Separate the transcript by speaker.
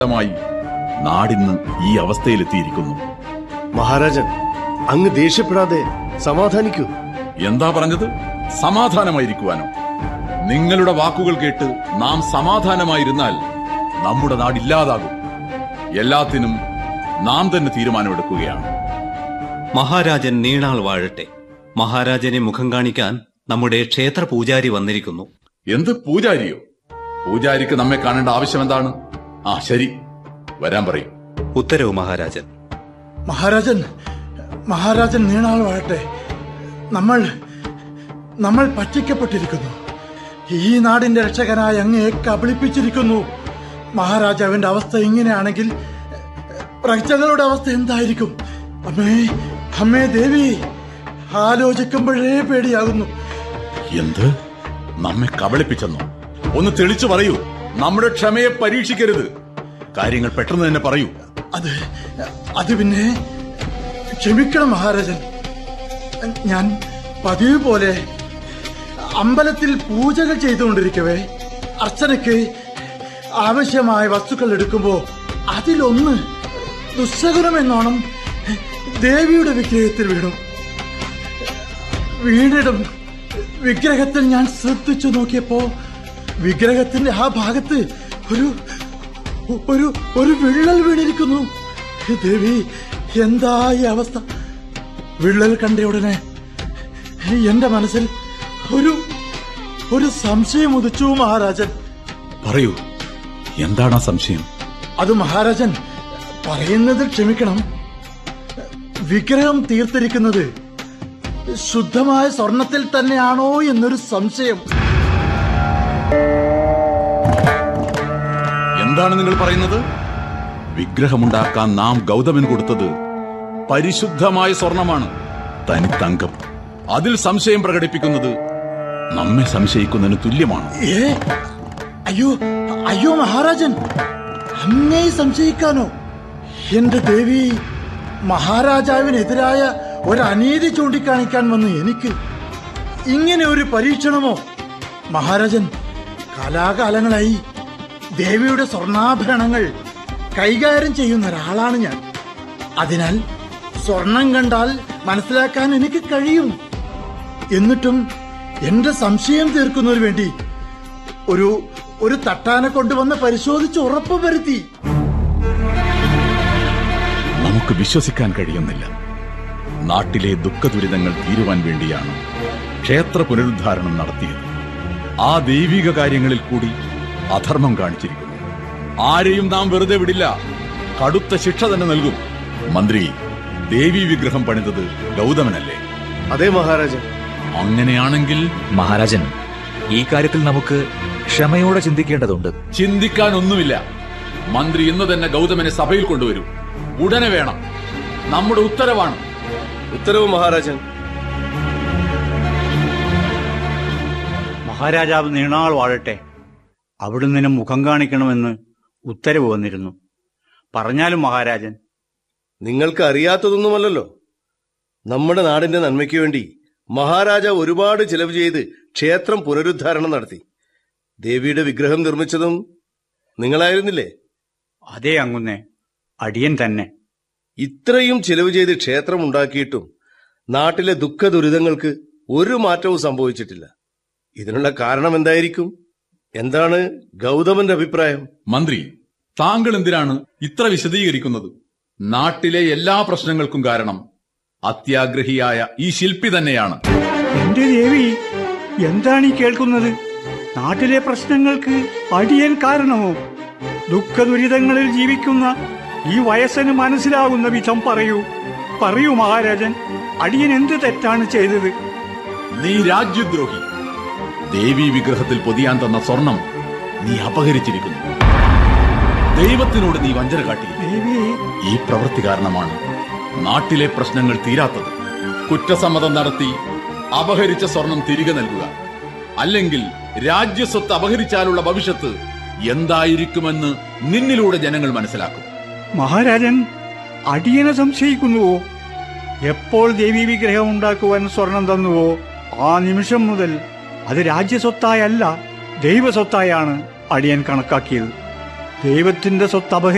Speaker 1: മായി നാടിന്ന് ഈ അവസ്ഥയിലെത്തിയിരിക്കുന്നു
Speaker 2: മഹാരാജൻ അങ്ങ് ദേഷ്യപ്പെടാതെ സമാധാനിക്കൂ
Speaker 1: എന്താ പറഞ്ഞത് സമാധാനമായിരിക്കുവാനോ നിങ്ങളുടെ വാക്കുകൾ കേട്ട് നാം സമാധാനമായിരുന്നാൽ നമ്മുടെ നാടില്ലാതാകും എല്ലാത്തിനും നാം തന്നെ തീരുമാനമെടുക്കുകയാണ്
Speaker 3: മഹാരാജൻ നീണാൾ വാഴട്ടെ മഹാരാജനെ മുഖം കാണിക്കാൻ നമ്മുടെ ക്ഷേത്ര പൂജാരി വന്നിരിക്കുന്നു
Speaker 1: എന്ത് പൂജാരിയോ പൂജാരിക്ക് നമ്മെ കാണേണ്ട ആവശ്യം എന്താണ് ആ ശരി വരാൻ പറയും
Speaker 3: ഉത്തരവ് മഹാരാജൻ
Speaker 4: മഹാരാജൻ മഹാരാജൻ നീണാൾ വാഴട്ടെ നമ്മൾ നമ്മൾ പറ്റിക്കപ്പെട്ടിരിക്കുന്നു ഈ നാടിന്റെ രക്ഷകനായ അങ്ങയെ കബളിപ്പിച്ചിരിക്കുന്നു മഹാരാജാവിന്റെ അവസ്ഥ ഇങ്ങനെയാണെങ്കിൽ പ്രജകളുടെ അവസ്ഥ എന്തായിരിക്കും അമ്മേ അമ്മേ ദേവി ആലോചിക്കുമ്പോഴേ പേടിയാകുന്നു
Speaker 1: എന്ത് നമ്മെ കബളിപ്പിച്ചെന്നോ ഒന്ന് തെളിച്ചു പറയൂ നമ്മുടെ ക്ഷമയെ പരീക്ഷിക്കരുത് കാര്യങ്ങൾ പെട്ടെന്ന് തന്നെ പറയൂ
Speaker 4: അത് അത് പിന്നെ ക്ഷമിക്കണം മഹാരാജൻ ഞാൻ പതിവ് പോലെ അമ്പലത്തിൽ പൂജകൾ ചെയ്തുകൊണ്ടിരിക്കവേ അർച്ചനയ്ക്ക് ആവശ്യമായ വസ്തുക്കൾ എടുക്കുമ്പോ അതിലൊന്ന് ദുസ്സകുലമെന്നോണം ദേവിയുടെ വിഗ്രഹത്തിൽ വീണു വീണിടും വിഗ്രഹത്തിൽ ഞാൻ ശ്രദ്ധിച്ചു നോക്കിയപ്പോ വിഗ്രഹത്തിന്റെ ആ ഭാഗത്ത് ഒരു ഒരു ഒരു വിള്ളൽ വീണിരിക്കുന്നു ദേവി എന്താ ഈ അവസ്ഥ വിള്ളൽ കണ്ട ഉടനെ എന്റെ മനസ്സിൽ ഒരു ഒരു സംശയം ഉദിച്ചു മഹാരാജൻ
Speaker 1: പറയൂ എന്താണ് ആ സംശയം
Speaker 4: അത് മഹാരാജൻ പറയുന്നതിൽ ക്ഷമിക്കണം വിഗ്രഹം തീർത്തിരിക്കുന്നത് ശുദ്ധമായ സ്വർണത്തിൽ തന്നെയാണോ എന്നൊരു സംശയം
Speaker 1: എന്താണ് നിങ്ങൾ പറയുന്നത് വിഗ്രഹമുണ്ടാക്കാൻ നാം ഗൗതമൻ കൊടുത്തത് പരിശുദ്ധമായ സ്വർണമാണ് തനിത്തങ്കം അതിൽ സംശയം പ്രകടിപ്പിക്കുന്നത് നമ്മെ സംശയിക്കുന്നതിന് തുല്യമാണ്
Speaker 4: ഏ അയ്യോ അയ്യോ മഹാരാജൻ അങ്ങേ സംശയിക്കാനോ എന്റെ ദേവി മഹാരാജാവിനെതിരായ ഒരു അനീതി ചൂണ്ടിക്കാണിക്കാൻ വന്ന് എനിക്ക് ഇങ്ങനെ ഒരു പരീക്ഷണമോ മഹാരാജൻ കാലാകാലങ്ങളായി ദേവിയുടെ സ്വർണ്ണാഭരണങ്ങൾ കൈകാര്യം ചെയ്യുന്ന ഒരാളാണ് ഞാൻ അതിനാൽ സ്വർണം കണ്ടാൽ മനസ്സിലാക്കാൻ എനിക്ക് കഴിയും എന്നിട്ടും എന്റെ സംശയം തീർക്കുന്നതിന് വേണ്ടി ഒരു ഒരു തട്ടാനെ കൊണ്ടുവന്ന് പരിശോധിച്ച് ഉറപ്പ് വരുത്തി
Speaker 1: നമുക്ക് വിശ്വസിക്കാൻ കഴിയുന്നില്ല നാട്ടിലെ ദുഃഖദുരിതങ്ങൾ തീരുവാൻ വേണ്ടിയാണ് ക്ഷേത്ര പുനരുദ്ധാരണം നടത്തിയത് ആ ദൈവിക കാര്യങ്ങളിൽ കൂടി അധർമ്മം കാണിച്ചിരിക്കുന്നു ആരെയും നാം വെറുതെ വിടില്ല കടുത്ത ശിക്ഷ തന്നെ നൽകും മന്ത്രി ദേവി വിഗ്രഹം പണിതത് ഗൗതമനല്ലേ
Speaker 2: അതെ മഹാരാജൻ
Speaker 1: അങ്ങനെയാണെങ്കിൽ
Speaker 5: മഹാരാജൻ ഈ കാര്യത്തിൽ നമുക്ക് ക്ഷമയോടെ ചിന്തിക്കേണ്ടതുണ്ട്
Speaker 1: ചിന്തിക്കാനൊന്നുമില്ല മന്ത്രി ഇന്ന് തന്നെ ഗൗതമനെ സഭയിൽ കൊണ്ടുവരൂ ഉടനെ വേണം നമ്മുടെ ഉത്തരവാണ്
Speaker 2: ഉത്തരവ് മഹാരാജൻ
Speaker 6: മഹാരാജാവ് നീണാൾ വാഴട്ടെ അവിടുന്ന് മുഖം കാണിക്കണമെന്ന് ഉത്തരവ് വന്നിരുന്നു പറഞ്ഞാലും മഹാരാജൻ
Speaker 2: നിങ്ങൾക്ക് അറിയാത്തതൊന്നുമല്ലല്ലോ നമ്മുടെ നാടിന്റെ നന്മയ്ക്ക് വേണ്ടി മഹാരാജാവ് ഒരുപാട് ചിലവ് ചെയ്ത് ക്ഷേത്രം പുനരുദ്ധാരണം നടത്തി ദേവിയുടെ വിഗ്രഹം നിർമ്മിച്ചതും നിങ്ങളായിരുന്നില്ലേ
Speaker 6: അതേ അങ്ങുന്നേ അടിയൻ തന്നെ
Speaker 2: ഇത്രയും ചിലവ് ചെയ്ത് ക്ഷേത്രം ഉണ്ടാക്കിയിട്ടും നാട്ടിലെ ദുഃഖ ദുരിതങ്ങൾക്ക് ഒരു മാറ്റവും സംഭവിച്ചിട്ടില്ല ഇതിനുള്ള കാരണം എന്തായിരിക്കും എന്താണ് ഗൗതമന്റെ അഭിപ്രായം
Speaker 1: മന്ത്രി താങ്കൾ എന്തിനാണ് ഇത്ര വിശദീകരിക്കുന്നത് നാട്ടിലെ എല്ലാ പ്രശ്നങ്ങൾക്കും കാരണം അത്യാഗ്രഹിയായ ഈ ശില്പി തന്നെയാണ്
Speaker 6: എന്റെ ദേവി എന്താണ് ഈ കേൾക്കുന്നത് നാട്ടിലെ പ്രശ്നങ്ങൾക്ക് അടിയൻ കാരണമോ ദുഃഖ ദുരിതങ്ങളിൽ ജീവിക്കുന്ന ഈ വയസ്സന് മനസ്സിലാകുന്ന വിധം പറയൂ പറയൂ മഹാരാജൻ അടിയൻ എന്ത് തെറ്റാണ് ചെയ്തത്
Speaker 1: നീ രാജ്യദ്രോഹി ദേവി വിഗ്രഹത്തിൽ പൊതിയാൻ തന്ന സ്വർണം നീ അപഹരിച്ചിരിക്കുന്നു ദൈവത്തിനോട് നീ വഞ്ചന കാട്ടിയില്ല
Speaker 6: ദേവി
Speaker 1: ഈ പ്രവൃത്തി കാരണമാണ് നാട്ടിലെ പ്രശ്നങ്ങൾ തീരാത്തത് കുറ്റസമ്മതം നടത്തി അപഹരിച്ച സ്വർണം തിരികെ നൽകുക അല്ലെങ്കിൽ രാജ്യസ്വത്ത് അപഹരിച്ചാലുള്ള ഭവിഷ്യത്ത് എന്തായിരിക്കുമെന്ന് നിന്നിലൂടെ ജനങ്ങൾ മനസ്സിലാക്കും
Speaker 6: മഹാരാജൻ അടിയനെ സംശയിക്കുന്നുവോ എപ്പോൾ ദേവി വിഗ്രഹം ഉണ്ടാക്കുവാൻ സ്വർണം തന്നുവോ ആ നിമിഷം മുതൽ അത് രാജ്യസ്വത്തായല്ല ദൈവസ്വത്തായാണ് അടിയൻ കണക്കാക്കിയത് ദൈവത്തിന്റെ സ്വത്ത് അപഹരി